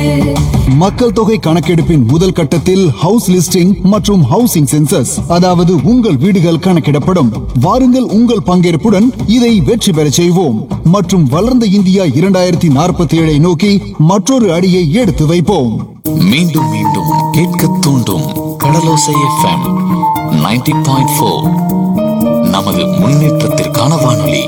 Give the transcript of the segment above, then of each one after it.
மக்கள் தொகை கணக்கெடுப்பின் முதல் கட்டத்தில் ஹவுஸ் லிஸ்டிங் மற்றும் ஹவுசிங் சென்சஸ் அதாவது உங்கள் வீடுகள் கணக்கிடப்படும் வாருங்கள் உங்கள் பங்கேற்புடன் இதை வெற்றி பெறச் செய்வோம் மற்றும் வளர்ந்த இந்தியா இரண்டாயிரத்தி நாற்பத்தி ஏழை நோக்கி மற்றொரு அடியை எடுத்து வைப்போம் மீண்டும் மீண்டும் கேட்க தூண்டும் கடலோசை எஃப்எம் 90.4 பாயிண்ட் ஃபோர் நமது முன்னேற்றத்திற்கான வானொலி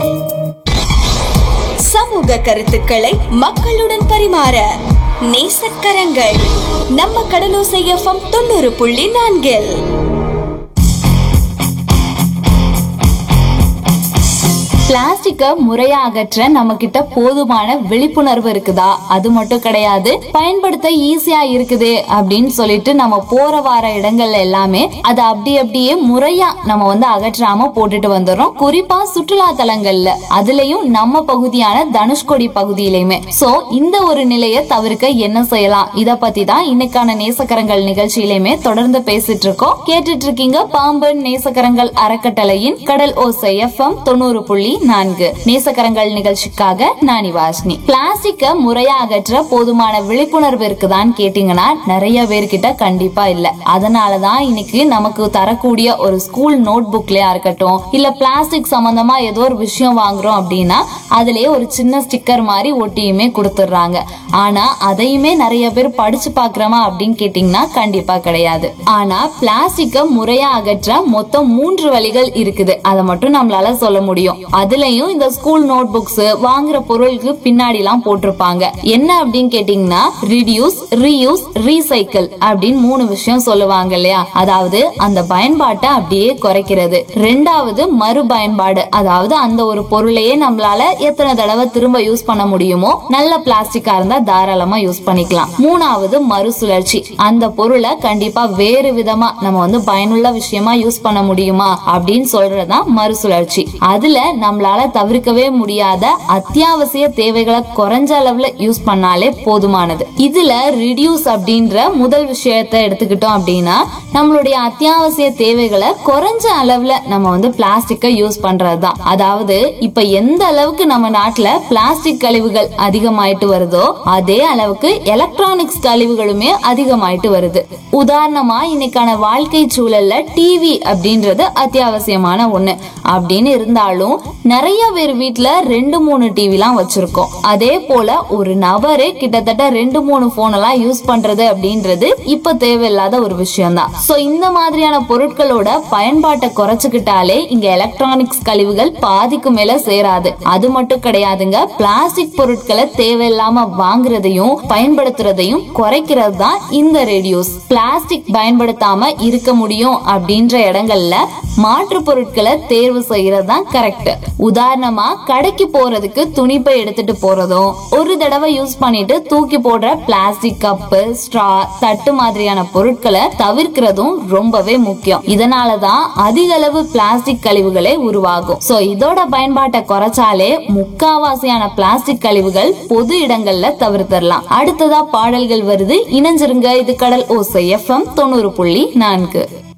சமூக கருத்துக்களை மக்களுடன் பரிமாற நேசக்கரங்கள் நம்ம கடலோசை எஃப்எம் தொண்ணூறு புள்ளி நான்கில் பிளாஸ்டிக்க முறையா அகற்ற நம்ம கிட்ட போதுமான விழிப்புணர்வு இருக்குதா அது மட்டும் கிடையாது பயன்படுத்த ஈஸியா இருக்குது அப்படின்னு சொல்லிட்டு நம்ம போற வார இடங்கள்ல எல்லாமே அதை அப்படி அப்படியே முறையா நம்ம வந்து அகற்றாம போட்டுட்டு வந்துடுறோம் குறிப்பா சுற்றுலா தலங்கள்ல அதுலயும் நம்ம பகுதியான தனுஷ்கோடி பகுதியிலையுமே சோ இந்த ஒரு நிலையை தவிர்க்க என்ன செய்யலாம் இத பத்தி தான் இன்னைக்கான நேசக்கரங்கள் நிகழ்ச்சியிலையுமே தொடர்ந்து பேசிட்டு இருக்கோம் கேட்டுட்டு இருக்கீங்க பாம்பன் நேசக்கரங்கள் அறக்கட்டளையின் கடல் ஓசை எஃப்எம் தொண்ணூறு புள்ளி நான்கு நேசக்கரங்கள் நிகழ்ச்சிக்காக நானி வாஷ்னி பிளாஸ்டிக்க முறையா அகற்ற போதுமான விழிப்புணர்வு இருக்குதான்னு கேட்டீங்கன்னா நிறைய பேர்கிட்ட கண்டிப்பா இல்ல அதனாலதான் இன்னைக்கு நமக்கு தரக்கூடிய ஒரு ஸ்கூல் நோட் புக்லயா இருக்கட்டும் இல்ல பிளாஸ்டிக் சம்பந்தமா ஏதோ ஒரு விஷயம் வாங்குறோம் அப்படின்னா அதுலயே ஒரு சின்ன ஸ்டிக்கர் மாதிரி ஒட்டியுமே கொடுத்துடுறாங்க ஆனா அதையுமே நிறைய பேர் படிச்சு பாக்குறோமா அப்படின்னு கேட்டீங்கன்னா கண்டிப்பா கிடையாது ஆனா பிளாஸ்டிக்க முறையா அகற்ற மொத்தம் மூன்று வழிகள் இருக்குது அதை மட்டும் நம்மளால சொல்ல முடியும் அதுலயும் இந்த ஸ்கூல் நோட் புக்ஸ் வாங்குற பொருளுக்கு பின்னாடி எல்லாம் போட்டிருப்பாங்க என்ன அப்படின்னு கேட்டீங்கன்னா ரிடியூஸ் ரீயூஸ் ரீசைக்கிள் அப்படின்னு மூணு விஷயம் சொல்லுவாங்க இல்லையா அதாவது அந்த பயன்பாட்டை அப்படியே குறைக்கிறது ரெண்டாவது மறு பயன்பாடு அதாவது அந்த ஒரு பொருளையே நம்மளால எத்தனை தடவை திரும்ப யூஸ் பண்ண முடியுமோ நல்ல பிளாஸ்டிக்கா இருந்தா தாராளமா யூஸ் பண்ணிக்கலாம் மூணாவது மறுசுழற்சி அந்த பொருளை கண்டிப்பா வேறு விதமா நம்ம வந்து பயனுள்ள விஷயமா யூஸ் பண்ண முடியுமா அப்படின்னு சொல்றதுதான் மறுசுழற்சி அதுல நம்மளால தவிர்க்கவே முடியாத அத்தியாவசிய தேவைகளை குறைஞ்ச அளவுல யூஸ் பண்ணாலே போதுமானது இதுல ரிடியூஸ் அப்படின்ற முதல் விஷயத்தை எடுத்துக்கிட்டோம் அப்படின்னா நம்மளுடைய அத்தியாவசிய தேவைகளை குறைஞ்ச அளவுல நம்ம வந்து பிளாஸ்டிக்கை யூஸ் பண்றதுதான் அதாவது இப்ப எந்த அளவுக்கு நம்ம நாட்டுல பிளாஸ்டிக் கழிவுகள் அதிகமாயிட்டு வருதோ அதே அளவுக்கு எலக்ட்ரானிக்ஸ் கழிவுகளுமே அதிகமாயிட்டு வருது உதாரணமா இன்னைக்கான வாழ்க்கை சூழல்ல டிவி அப்படின்றது அத்தியாவசியமான ஒண்ணு அப்படின்னு இருந்தாலும் நிறைய பேர் வீட்ல ரெண்டு மூணு டிவிலாம் வச்சிருக்கோம் அதே போல ஒரு நபரே கிட்டத்தட்ட ரெண்டு மூணு போன் எல்லாம் யூஸ் பண்றது அப்படின்றது இப்ப தேவையில்லாத ஒரு விஷயம் தான் சோ இந்த மாதிரியான பொருட்களோட பயன்பாட்டை குறைச்சுக்கிட்டாலே இங்க எலக்ட்ரானிக்ஸ் கழிவுகள் பாதிக்கு மேல சேராது அது மட்டும் கிடையாதுங்க பிளாஸ்டிக் பொருட்களை தேவையில்லாம வாங்குறதையும் பயன்படுத்துறதையும் குறைக்கிறது தான் இந்த ரேடியோஸ் பிளாஸ்டிக் பயன்படுத்தாம இருக்க முடியும் அப்படின்ற இடங்கள்ல மாற்று பொருட்களை தேர்வு செய்யறது தான் கரெக்ட் உதாரணமா கடைக்கு போறதுக்கு துணிப்பை எடுத்துட்டு போறதும் ஒரு தடவை யூஸ் பண்ணிட்டு தூக்கி போடுற பிளாஸ்டிக் கப்பு ஸ்ட்ரா தட்டு மாதிரியான பொருட்களை தவிர்க்கிறதும் ரொம்பவே முக்கியம் இதனாலதான் அதிக அளவு பிளாஸ்டிக் கழிவுகளே உருவாகும் சோ இதோட பயன்பாட்டை குறைச்சாலே முக்காவாசியான பிளாஸ்டிக் கழிவுகள் பொது இடங்கள்ல தவிர்த்திடலாம் அடுத்ததா பாடல்கள் வருது இணைஞ்சிருங்க இது கடல் ஓசை எஃப்எம் தொண்ணூறு புள்ளி நான்கு